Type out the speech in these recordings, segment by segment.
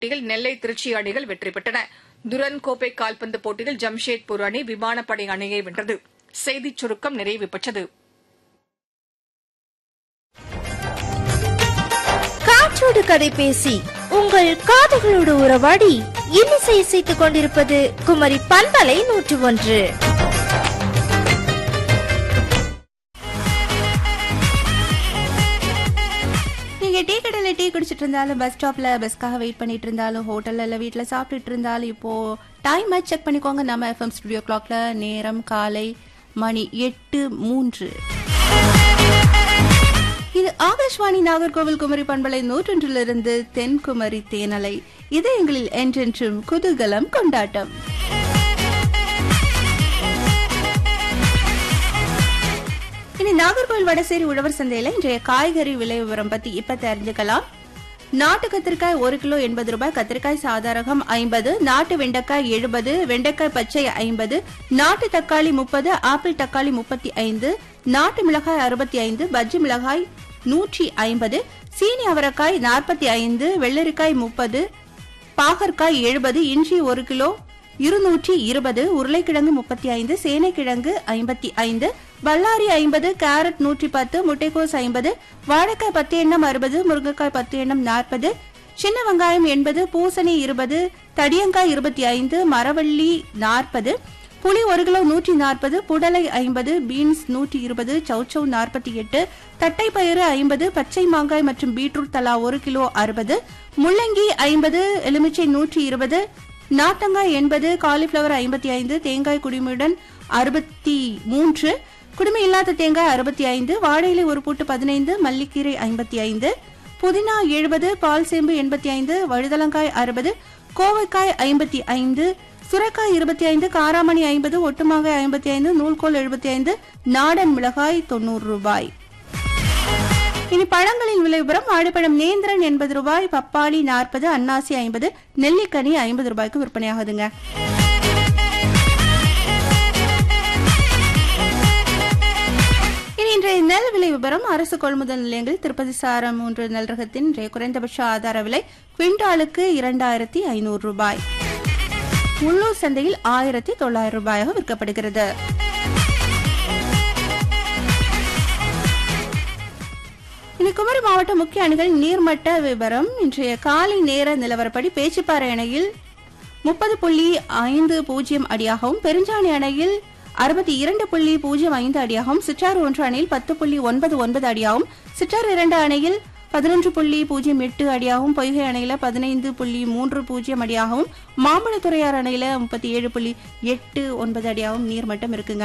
போட்டியில் நெல்லை திருச்சி அணிகள் வெற்றி பெற்றன துரன் கோப்பை கால்பந்து போட்டியில் ஜம்ஷேத்பூர் அணி விமானப்படை அணியை வென்றது செய்திச் சுருக்கம் நிறைவு பெற்றது காற்றோடு கதை பேசி உங்கள் காதுகளோடு உறவாடி இன்னிசை இசைத்துக் கொண்டிருப்பது குமரி பண்பலை நூற்று ஒன்று நீங்க டீ கடையில டீ குடிச்சிட்டு இருந்தாலும் பஸ் ஸ்டாப்ல பஸ்க்காக வெயிட் பண்ணிட்டு இருந்தாலும் ஹோட்டல்ல இல்ல வீட்ல சாப்பிட்டுட்டு இருந்தாலும் இப்போ டைம் செக் பண்ணிக்கோங்க நம்ம எஃப்எம் ஸ்டுடியோ கிளாக்ல நேரம் காலை மணி எட்டு மூன்று இது ஆகாஷ்வாணி நாகர்கோவில் குமரி பண்பலை நூற்றொன்றிலிருந்து தென்குமரி தேனலை இது எங்களில் என்றென்றும் குதூகலம் கொண்டாட்டம் இனி நாகர்கோவில் வடசேரி உழவர் சந்தையில இன்றைய காய்கறி விலை விவரம் பத்தி இப்ப தெரிஞ்சுக்கலாம் நாட்டு கத்திரிக்காய் ஒரு கிலோ எண்பது ரூபாய் கத்திரிக்காய் சாதாரகம் ஐம்பது நாட்டு வெண்டைக்காய் எழுபது வெண்டைக்காய் பச்சை ஐம்பது நாட்டு தக்காளி முப்பது ஆப்பிள் தக்காளி முப்பத்தி ஐந்து நாட்டு மிளகாய் அறுபத்தி ஐந்து பஜ்ஜி மிளகாய் நூற்றி ஐம்பது சீனி அவரைக்காய் நாற்பத்தி ஐந்து வெள்ளரிக்காய் முப்பது பாகற்காய் எழுபது இஞ்சி ஒரு கிலோ இருநூற்றி இருபது உருளைக்கிழங்கு முப்பத்தி ஐந்து சேனைக்கிழங்கு ஐம்பத்தி ஐந்து பல்லாரி ஐம்பது கேரட் நூற்றி பத்து முட்டைக்கோஸ் ஐம்பது வாழைக்காய் பத்து எண்ணம் அறுபது முருங்கைக்காய் பத்து எண்ணம் நாற்பது சின்ன வெங்காயம் எண்பது பூசணி இருபது தடியங்காய் இருபத்தி ஐந்து மரவள்ளி நாற்பது புளி ஒரு கிலோ நூற்றி நாற்பது புடலை ஐம்பது பீன்ஸ் நூற்றி இருபது சௌச்சௌ நாற்பத்தி எட்டு தட்டைப்பயிறு ஐம்பது பச்சை மாங்காய் மற்றும் பீட்ரூட் தலா ஒரு கிலோ அறுபது முள்ளங்கி ஐம்பது எலுமிச்சை நூற்றி இருபது நாட்டங்காய் எண்பது காலிஃபிளவர் ஐம்பத்தி ஐந்து தேங்காய் குடிமையுடன் அறுபத்தி மூன்று குடிமை இல்லாத தேங்காய் அறுபத்தி ஐந்து வாழையிலை ஒரு பூட்டு பதினைந்து மல்லிக்கீரை ஐம்பத்தி ஐந்து புதினா எழுபது பால் சேம்பு எண்பத்தி ஐந்து வழுதலங்காய் அறுபது கோவைக்காய் ஐம்பத்தி ஐந்து சுரைக்காய் இருபத்தி ஐந்து காராமணி ஐம்பது ஒட்டுமாங்காய் ஐம்பத்தி ஐந்து நூல்கோல் எழுபத்தி ஐந்து நாடன் மிளகாய் தொண்ணூறு ரூபாய் இனி பழங்களின் விலை விவரம் வாழைப்பழம் நேந்திரன் எண்பது ரூபாய் பப்பாளி நாற்பது அன்னாசி ஐம்பது நெல்லிக்கனி ஐம்பது ரூபாய்க்கு விற்பனையாகுதுங்க இனி இன்றைய நெல் விலை விவரம் அரசு கொள்முதல் நிலையங்கள் திருப்பதி சாரம் மூன்று நெல் ரகத்தின் இன்றைய குறைந்தபட்ச ஆதார விலை குவிண்டாலுக்கு இரண்டாயிரத்தி ஐநூறு ரூபாய் உள்ளூர் சந்தையில் ஆயிரத்தி தொள்ளாயிரம் ரூபாயாக விற்கப்படுகிறது இனி குமரி மாவட்ட முக்கிய அணிகள் நீர்மட்ட விவரம் இன்றைய காலை நேர நிலவரப்படி பேச்சுப்பாறை அணையில் முப்பது புள்ளி ஐந்து பூஜ்ஜியம் அடியாகவும் பெருஞ்சாணி அணையில் அறுபத்தி இரண்டு புள்ளி பூஜ்ஜியம் ஐந்து அடியாகவும் சிற்றாறு ஒன்று அணையில் பத்து புள்ளி ஒன்பது ஒன்பது அடியாகவும் சிற்றாறு இரண்டு அணையில் பதினொன்று புள்ளி பூஜ்ஜியம் எட்டு அடியாகவும் பொய்கை அணையில பதினைந்து புள்ளி மூன்று பூஜ்ஜியம் அடியாகவும் மாம்பழத்துறையார் அணையில முப்பத்தி ஏழு புள்ளி எட்டு ஒன்பது அடியாகவும் நீர்மட்டம் இருக்குங்க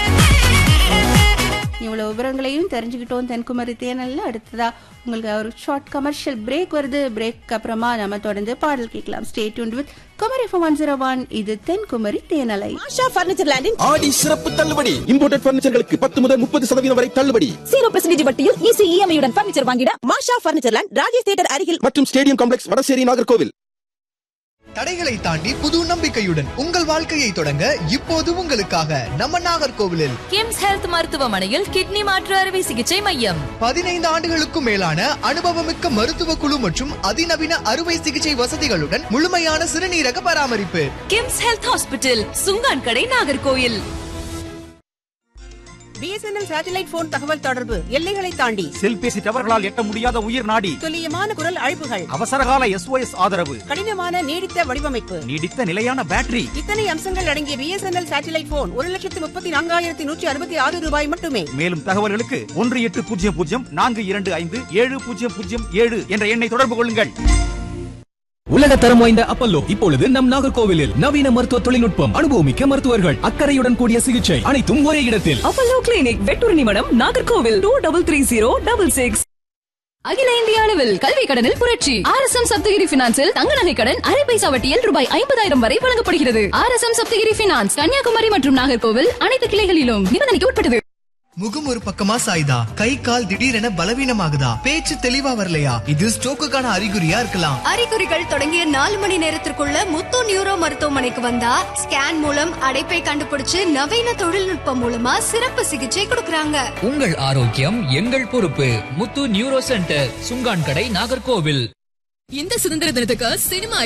இவ்வளவு விவரங்களையும் தெரிஞ்சுக்கிட்டோம் தென்குமரி தேனல்ல அடுத்ததா உங்களுக்கு ஒரு ஷார்ட் கமர்ஷியல் பிரேக் வருது பிரேக் அப்புறமா நம்ம தொடர்ந்து பாடல் கேட்கலாம் stay tune with Kumari FM one zero one இது தென்குமரி தேனலை ஆஷா பர்னிச்சர் லேண்டின் ஆடி சிறப்பு தள்ளுபடி இம்போர்டட் பர்னிச்சர்களுக்கு பத்து முதல் முப்பது சதவீதம் வரை தள்ளுபடி ஜீரோ பெர்சன்டேஜ் வட்டியில் ஈஸி இஎம்ஐயுடன் பர்னிச்சர் வாங்கிட Masha furniture land Rajesh theatre அருகில் மற்றும் ஸ்டேடியம் காம்ப்ளெக்ஸ் வடசேரி நாகர்கோவில் தடைகளை தாண்டி புது நம்பிக்கையுடன் உங்கள் வாழ்க்கையை தொடங்க இப்போது உங்களுக்காக நம்ம நாகர்கோவிலில் கிம்ஸ் ஹெல்த் மருத்துவமனையில் கிட்னி மாற்று அறுவை சிகிச்சை மையம் பதினைந்து ஆண்டுகளுக்கும் மேலான அனுபவமிக்க மருத்துவ குழு மற்றும் அதிநவீன அறுவை சிகிச்சை வசதிகளுடன் முழுமையான சிறுநீரக பராமரிப்பு கிம்ஸ் ஹெல்த் ஹாஸ்பிட்டல் சுங்கான் கடை நாகர்கோயில் பிஎஸ்என்எல் சேட்டலைட் போன் தகவல் தொடர்பு எல்லைகளை தாண்டி செல்பேசி டவர்களால் எட்ட முடியாத உயிர் நாடி துல்லியமான குரல் அழைப்புகள் அவசரகால எஸ்ஓஎஸ் ஆதரவு கடினமான நீடித்த வடிவமைப்பு நீடித்த நிலையான பேட்டரி இத்தனை அம்சங்கள் அடங்கிய பிஎஸ்என்எல் சேட்டலைட் போன் ஒரு லட்சத்து முப்பத்தி நான்காயிரத்தி நூற்றி அறுபத்தி ஆறு ரூபாய் மட்டுமே மேலும் தகவல்களுக்கு ஒன்று எட்டு பூஜ்ஜியம் பூஜ்ஜியம் நான்கு இரண்டு ஐந்து ஏழு பூஜ்ஜியம் பூஜ்ஜியம் ஏழு என்ற எண்ணை தொடர்பு கொள்ளுங்கள் உலக தரம் வாய்ந்த அப்பல்லோ இப்பொழுது நம் நாகர்கோவிலில் நவீன மருத்துவ தொழில்நுட்பம் அனுபவமிக்க மருத்துவர்கள் அக்கறையுடன் கூடிய சிகிச்சை அனைத்தும் ஒரே இடத்தில் Apollo clinic Vettoornimadam Nagercoil two double three zero double six அகில இந்திய அளவில் கல்வி கடனில் புரட்சி ஆர் எஸ் எம் சப்தகிரி பினான்சில் தங்க நகை கடன் அரை பைசா வட்டியில் ரூபாய் ஐம்பதாயிரம் வரை வழங்கப்படுகிறது R S M Saptagiri finance Kanyakumari மற்றும் நாகர்கோவில் அனைத்து கிளைகளிலும் நிபந்தனைக்கு உட்பட்டது முகம் ஒரு பக்கமா சாயுதா கை கால் திடீரென பலவீனமாகுதா பேச்சு தெளிவா வரலையா இது ஸ்ட்ரோக்குக்கான அறிகுறியா இருக்கலாம் அறிகுறிகள் தொடங்கிய நாலு மணி நேரத்திற்குள்ள முத்து நியூரோ மருத்துவமனைக்கு வந்தா ஸ்கேன் மூலம் அடைப்பை கண்டுபிடிச்சு நவீன தொழில்நுட்பம் மூலமா சிறப்பு சிகிச்சை கொடுக்கறாங்க உங்கள் ஆரோக்கியம் எங்கள் பொறுப்பு முத்து நியூரோ சென்டர் சுங்கான் கடை நாகர்கோவில் இந்த சுதந்திர தினத்துக்கு சினிமா